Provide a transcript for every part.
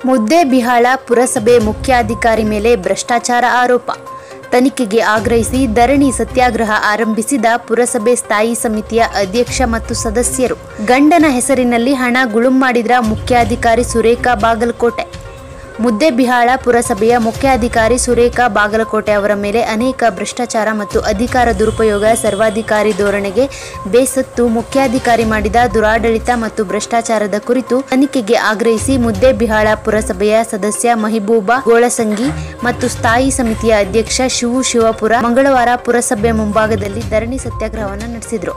ಮುದ್ದೇಬಿಹಾಳ ಪುರಸಭೆ ಮುಖ್ಯಾಧಿಕಾರಿ ಮೇಲೆ ಭ್ರಷ್ಟಾಚಾರ ಆರೋಪ ತನಿಖೆಗೆ ಆಗ್ರಹಿಸಿ ಧರಣಿ ಸತ್ಯಾಗ್ರಹ ಆರಂಭಿಸಿದ ಪುರಸಭೆ ಸ್ಥಾಯಿ ಸಮಿತಿಯ ಅಧ್ಯಕ್ಷ ಮತ್ತು ಸದಸ್ಯರು ಗಂಡನ ಹೆಸರಿನಲ್ಲಿ ಹಣ ಗುಳುಂ ಮಾಡಿದ್ರ ಮುಖ್ಯಾಧಿಕಾರಿ ಸುರೇಖಾ ಬಾಗಲಕೋಟೆ ಮುದ್ದೇಬಿಹಾಳ ಪುರಸಭೆಯ ಮುಖ್ಯಾಧಿಕಾರಿ ಸುರೇಖಾ ಬಾಗಲಕೋಟೆ ಅವರ ಮೇಲೆ ಅನೇಕ ಭ್ರಷ್ಟಾಚಾರ ಮತ್ತು ಅಧಿಕಾರ ದುರುಪಯೋಗ ಸರ್ವಾಧಿಕಾರಿ ಧೋರಣೆಗೆ ಬೇಸತ್ತು ಮುಖ್ಯಾಧಿಕಾರಿ ಮಾಡಿದ ದುರಾಡಳಿತ ಮತ್ತು ಭ್ರಷ್ಟಾಚಾರದ ಕುರಿತು ತನಿಖೆಗೆ ಆಗ್ರಹಿಸಿ ಮುದ್ದೇಬಿಹಾಳ ಪುರಸಭೆಯ ಸದಸ್ಯ ಮಹಿಬೂಬಾ ಗೋಳಸಂಗಿ ಮತ್ತು ಸ್ಥಾಯಿ ಸಮಿತಿಯ ಅಧ್ಯಕ್ಷ ಶಿವು ಶಿವಪುರ ಮಂಗಳವಾರ ಪುರಸಭೆ ಮುಂಭಾಗದಲ್ಲಿ ಧರಣಿ ಸತ್ಯಾಗ್ರಹವನ್ನು ನಡೆಸಿದರು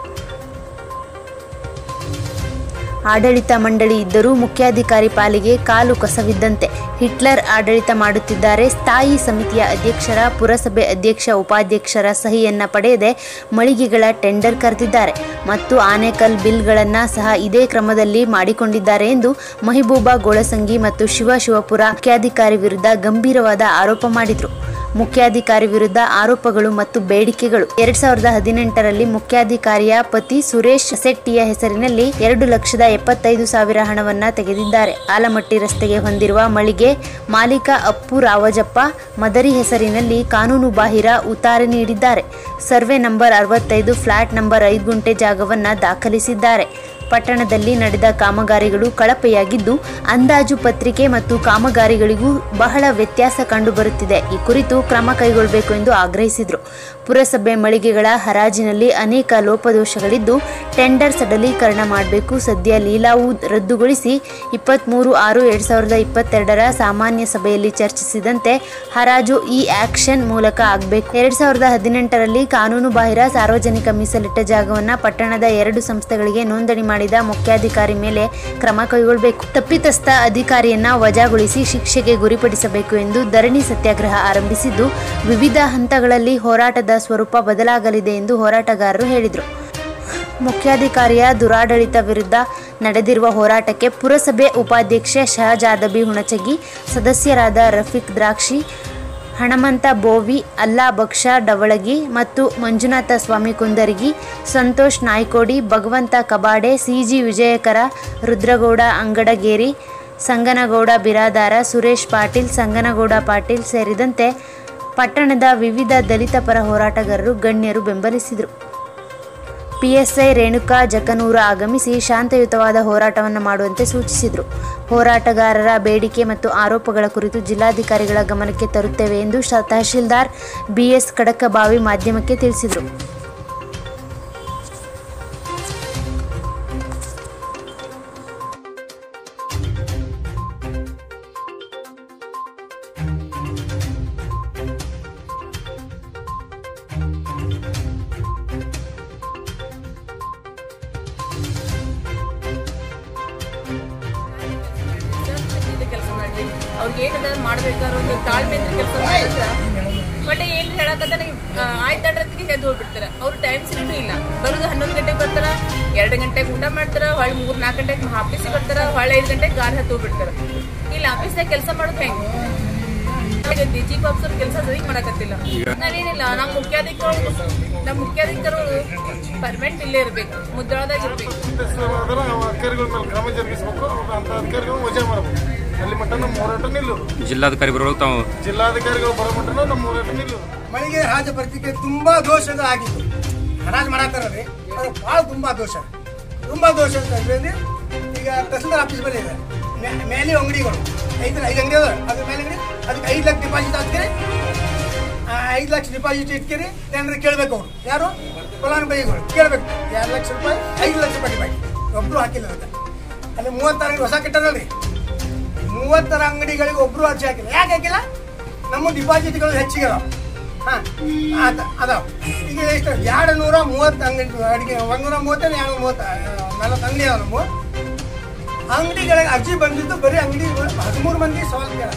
ಆಡಳಿತ ಮಂಡಳಿ ಇದ್ದರೂ ಮುಖ್ಯಾಧಿಕಾರಿ ಪಾಲಿಗೆ ಕಾಲು ಕಸವಿದ್ದಂತೆ ಹಿಟ್ಲರ್ ಆಡಳಿತ ಮಾಡುತ್ತಿದ್ದಾರೆ ಸ್ಥಾಯಿ ಸಮಿತಿಯ ಅಧ್ಯಕ್ಷರ ಪುರಸಭೆ ಅಧ್ಯಕ್ಷ ಉಪಾಧ್ಯಕ್ಷರ ಸಹಿಯನ್ನ ಪಡೆಯದೆ ಮಳಿಗೆಗಳ ಟೆಂಡರ್ ಕರೆದಿದ್ದಾರೆ ಮತ್ತು ಆನೇಕಲ್ ಬಿಲ್ಗಳನ್ನು ಸಹ ಇದೇ ಕ್ರಮದಲ್ಲಿ ಮಾಡಿಕೊಂಡಿದ್ದಾರೆ ಎಂದು ಮಹಿಬೂಬಾ ಗೋಳಸಂಗಿ ಮತ್ತು ಶಿವ ಶಿವಪುರ ಮುಖ್ಯಾಧಿಕಾರಿ ವಿರುದ್ಧ ಗಂಭೀರವಾದ ಆರೋಪ ಮಾಡಿದರು ಮುಖ್ಯಾಧಿಕಾರಿ ವಿರುದ್ಧ ಆರೋಪಗಳು ಮತ್ತು ಬೇಡಿಕೆಗಳು ಎರಡ್ ಸಾವಿರದ ಹದಿನೆಂಟರಲ್ಲಿ ಮುಖ್ಯಾಧಿಕಾರಿಯ ಪತಿ ಸುರೇಶ್ ಶೆಟ್ಟಿಯ ಹೆಸರಿನಲ್ಲಿ ಎರಡು ಲಕ್ಷದ ಎಪ್ಪತ್ತೈದು ಸಾವಿರ ಹಣವನ್ನ ತೆಗೆದಿದ್ದಾರೆ ಆಲಮಟ್ಟಿ ರಸ್ತೆಗೆ ಹೊಂದಿರುವ ಮಳಿಗೆ ಮಾಲೀಕ ಅಪ್ಪು ರಾವಜಪ್ಪ ಮದರಿ ಹೆಸರಿನಲ್ಲಿ ಕಾನೂನು ಬಾಹಿರ ಉತ್ತಾರೆ ನೀಡಿದ್ದಾರೆ ಸರ್ವೆ ನಂಬರ್ ಅರವತ್ತೈದು ಫ್ಲಾಟ್ ನಂಬರ್ ಐದು ಗುಂಟೆ ಜಾಗವನ್ನ ದಾಖಲಿಸಿದ್ದಾರೆ ಪಟ್ಟಣದಲ್ಲಿ ನಡೆದ ಕಾಮಗಾರಿಗಳು ಕಳಪೆಯಾಗಿದ್ದು ಅಂದಾಜು ಪತ್ರಿಕೆ ಮತ್ತು ಕಾಮಗಾರಿಗಳಿಗೂ ಬಹಳ ವ್ಯತ್ಯಾಸ ಕಂಡುಬರುತ್ತಿದೆ ಈ ಕುರಿತು ಕ್ರಮ ಕೈಗೊಳ್ಳಬೇಕು ಎಂದು ಆಗ್ರಹಿಸಿದರು ಪುರಸಭೆ ಮಳಿಗೆಗಳ ಹರಾಜಿನಲ್ಲಿ ಅನೇಕ ಲೋಪದೋಷಗಳಿದ್ದು ಟೆಂಡರ್ ಸಡಲೀಕರಣ ಮಾಡಬೇಕು ಸದ್ಯ ಲೀಲಾವು ರದ್ದುಗೊಳಿಸಿ ಇಪ್ಪತ್ತ್ಮೂರು ಆರು ಎರಡು ಸಾವಿರದ ಇಪ್ಪತ್ತೆರಡರ ಸಾಮಾನ್ಯ ಸಭೆಯಲ್ಲಿ ಚರ್ಚಿಸಿದಂತೆ ಹರಾಜು ಈ ಆಕ್ಷನ್ ಮೂಲಕ ಆಗಬೇಕು ಎರಡು ಸಾವಿರದ ಹದಿನೆಂಟರಲ್ಲಿ ಕಾನೂನು ಬಾಹಿರ ಸಾರ್ವಜನಿಕ ಮೀಸಲಿಟ್ಟ ಜಾಗವನ್ನು ಪಟ್ಟಣದ ಎರಡು ಸಂಸ್ಥೆಗಳಿಗೆ ನೋಂದಣಿ ಮಾಡಿದ ಮುಖ್ಯಾಧಿಕಾರಿ ಮೇಲೆ ಕ್ರಮ ಕೈಗೊಳ್ಳಬೇಕು ತಪ್ಪಿತಸ್ಥ ಅಧಿಕಾರಿಯನ್ನ ವಜಾಗೊಳಿಸಿ ಶಿಕ್ಷೆಗೆ ಗುರಿಪಡಿಸಬೇಕು ಎಂದು ಧರಣಿ ಸತ್ಯಾಗ್ರಹ ಆರಂಭಿಸಿದ್ದು ವಿವಿಧ ಹಂತಗಳಲ್ಲಿ ಹೋರಾಟದ ಸ್ವರೂಪ ಬದಲಾಗಲಿದೆ ಎಂದು ಹೋರಾಟಗಾರರು ಹೇಳಿದರು ಮುಖ್ಯಾಧಿಕಾರಿಯ ದುರಾಡಳಿತ ವಿರುದ್ಧ ನಡೆದಿರುವ ಹೋರಾಟಕ್ಕೆ ಪುರಸಭೆ ಉಪಾಧ್ಯಕ್ಷ ಶಹಜಾದಬಿ ಹುಣಚಗಿ ಸದಸ್ಯರಾದ ರಫೀಕ್ ದ್ರಾಕ್ಷಿ ಹಣಮಂತ ಬೋವಿ ಅಲ್ಲಾ ಬಕ್ಷ ಡವಳಗಿ ಮತ್ತು ಮಂಜುನಾಥ ಸ್ವಾಮಿ ಕುಂದರ್ಗಿ ಸಂತೋಷ್ ನಾಯ್ಕೋಡಿ ಭಗವಂತ ಕಬಾಡೆ ಸಿಜಿ ವಿಜಯಕರ ರುದ್ರಗೌಡ ಅಂಗಡಗೇರಿ ಸಂಗನಗೌಡ ಬಿರಾದಾರ ಸುರೇಶ್ ಪಾಟೀಲ್ ಸಂಗನಗೌಡ ಪಾಟೀಲ್ ಸೇರಿದಂತೆ ಪಟ್ಟಣದ ವಿವಿಧ ದಲಿತ ಪರ ಹೋರಾಟಗಾರರು ಗಣ್ಯರು ಬೆಂಬಲಿಸಿದರು ಪಿಎಸ್ಐ ರೇಣುಕಾ ಜಕನೂರ ಆಗಮಿಸಿ ಶಾಂತಯುತವಾದ ಹೋರಾಟವನ್ನು ಮಾಡುವಂತೆ ಸೂಚಿಸಿದರು ಹೋರಾಟಗಾರರ ಬೇಡಿಕೆ ಮತ್ತು ಆರೋಪಗಳ ಕುರಿತು ಜಿಲ್ಲಾಧಿಕಾರಿಗಳ ಗಮನಕ್ಕೆ ತರುತ್ತೇವೆ ಎಂದು ಶ- ತಹಶೀಲ್ದಾರ್ ಬಿಎಸ್ ಕಡಕಬಾವಿ ಮಾಧ್ಯಮಕ್ಕೆ ತಿಳಿಸಿದರು ಕೆಲಸ ಮಾಡ್ರಿ ಅವ್ರಿಗೆ ಏನದ ಮಾಡ್ಬೇಕಾದ್ರೆ ಒಂದು ತಾಳ್ಮೆಯಿಂದ ಕೆಲಸ ಮಾಡಿದ್ರ ಬಟ್ ಏನ್ ಹೇಳಕತ್ತಾರ ಆಯ್ತಾಡ್ರತ್ತಿಗೆ ಎದ್ದು ಹೋಗ್ಬಿಡ್ತಾರ ಅವ್ರು ಟೈಮ್ ಸಿರಿನೂ ಇಲ್ಲ ಬರೋದು ಹನ್ನೊಂದು ಗಂಟೆಗೆ ಬರ್ತಾರ ಎರಡು ಗಂಟೆಗೆ ಊಟ ಮಾಡ್ತಾರ ಹೊಳ್ಳಿ ಮೂರ್ ನಾಲ್ಕು ಗಂಟೆಗೆ ಆಫೀಸಿಗೆ ಬರ್ತಾರ ಹೊಳ್ಳಿ ಐದು ಗಂಟೆಗೆ ಗಾರ್ ಹತ್ತು ಹೋಗ್ಬಿಡ್ತಾರ ಇಲ್ಲಿ ಆಫೀಸ್ನಾಗ ಕೆಲಸ ಮಾಡೋದು ಹೆಂಗ್ ಚೀಫ್ ಆಫೀಸರ್ ಕೆಲಸ ಸರಿ ಮಾಡಕತ್ತಿಲ್ಲ ನಾವೇನಿಲ್ಲ ನಮ್ಮ ಮುಖ್ಯಾಧಿಕಾರಿ ನಮ್ಮ ಮುಖ್ಯಾಧಿಕಾರಿಗಳು ಪರ್ಮನೆಂಟ್ ಇಲ್ಲೇ ಇರ್ಬೇಕು ಮುದ್ರಾದಾಗ ಇರ್ಬೇಕು ಅದರ ಅಧಿಕಾರಿಗಳ ಮೇಲೆ ಕ್ರಮ ಜರುಗಿಸಬೇಕು ಅಂತ ಅಧಿಕಾರಿಗಳು ವಜಾ ಮಾಡಬೇಕು ಅಲ್ಲಿ ಮಟ್ಟ ನಮ್ಮ ಹೋರಾಟ ನಿಲ್ಲುದು ಜಿಲ್ಲಾಧಿಕಾರಿ ಬರೋದು ತಾವು ಜಿಲ್ಲಾಧಿಕಾರಿಗಳು ಬರೋ ಮಟ್ಟ ನಮ್ಮ ಹೋರಾಟ ನಿಲ್ಲುದು ಮಳಿಗೆ ರಾಜ ಪತ್ರಿಕೆ ತುಂಬಾ ದೋಷದ ಆಗಿತ್ತು ಹರಾಜು ಮಾಡತ್ತಾರಲ್ರಿ ಅದು ಭಾಳ ತುಂಬಾ ದೋಷ ತುಂಬಾ ದೋಷ ಅಂತ ಅಂದ್ರೆ ಈಗ ತಹಸೀಲ್ದಾರ್ ಆಫೀಸ್ ಮೇಲೆ ಇದೆ ಮೇ- ಮೇಲೆ ಅಂಗಡಿಗಳು ಐದು ಐದು ಅಂಗಡಿ ಅದ ಅದ್ರ ಮೇಲೆ ಅಂಗಡಿ ಅದಕ್ಕೆ ಐದು ಲಕ್ಷ ಡಿಪಾಸಿಟ್ ಹಾಕ್ತೀರಿ ಐದು ಲಕ್ಷ ಡಿಪಾಸಿಟ್ ಇಟ್ತೀರಿ ಏನಾದ್ರೆ ಕೇಳಬೇಕು ಅವ್ರು ಯಾರು ಫಲಾನುಭವಿಗಳು ಕೇಳಬೇಕು ಎರಡು ಲಕ್ಷ ರೂಪಾಯಿ ಐದು ಲಕ್ಷ ರೂಪಾಯಿ ಡಿಪಾಸಿಟ್ ಒಬ್ರು ಹಾಕಿಲ್ಲ ಅದಕ್ಕೆ ಅಲ್ಲಿ ಮೂವತ್ತಾರು ಅಂಗಡಿ ಹೊಸ ಕೆಟ್ಟದಲ್ರಿ ಮೂವತ್ತರ ಅಂಗಡಿಗಳಿಗೆ ಒಬ್ರು ಅರ್ಜಿ ಹಾಕಿಲ್ಲ ಯಾಕೆ ಹಾಕಿಲ್ಲ ನಮ್ಮ ಡಿಪಾಸಿಟ್ಗಳು ಹೆಚ್ಚಿಗೆ ಅದಾವ ಹಾ ಆತ ಅದಾವ ಈಗ ಎಷ್ಟು ಎರಡು ನೂರ ಮೂವತ್ತು ಅಂಗಡಿ ಅಡಿಗೆ ಒಂದೂರ ಮೂವತ್ತೈದು ಎರಡು ಮೂವತ್ತು ನಲವತ್ತು ಅಂಗಡಿ ಅದಾವ ನಮ್ಮ ಅಂಗಡಿಗಳಿಗೆ ಅರ್ಜಿ ಬಂದಿದ್ದು ಬರೀ ಅಂಗಡಿ ಹದಿಮೂರು ಮಂದಿ ಸವಾಲ್ ಕೇಳ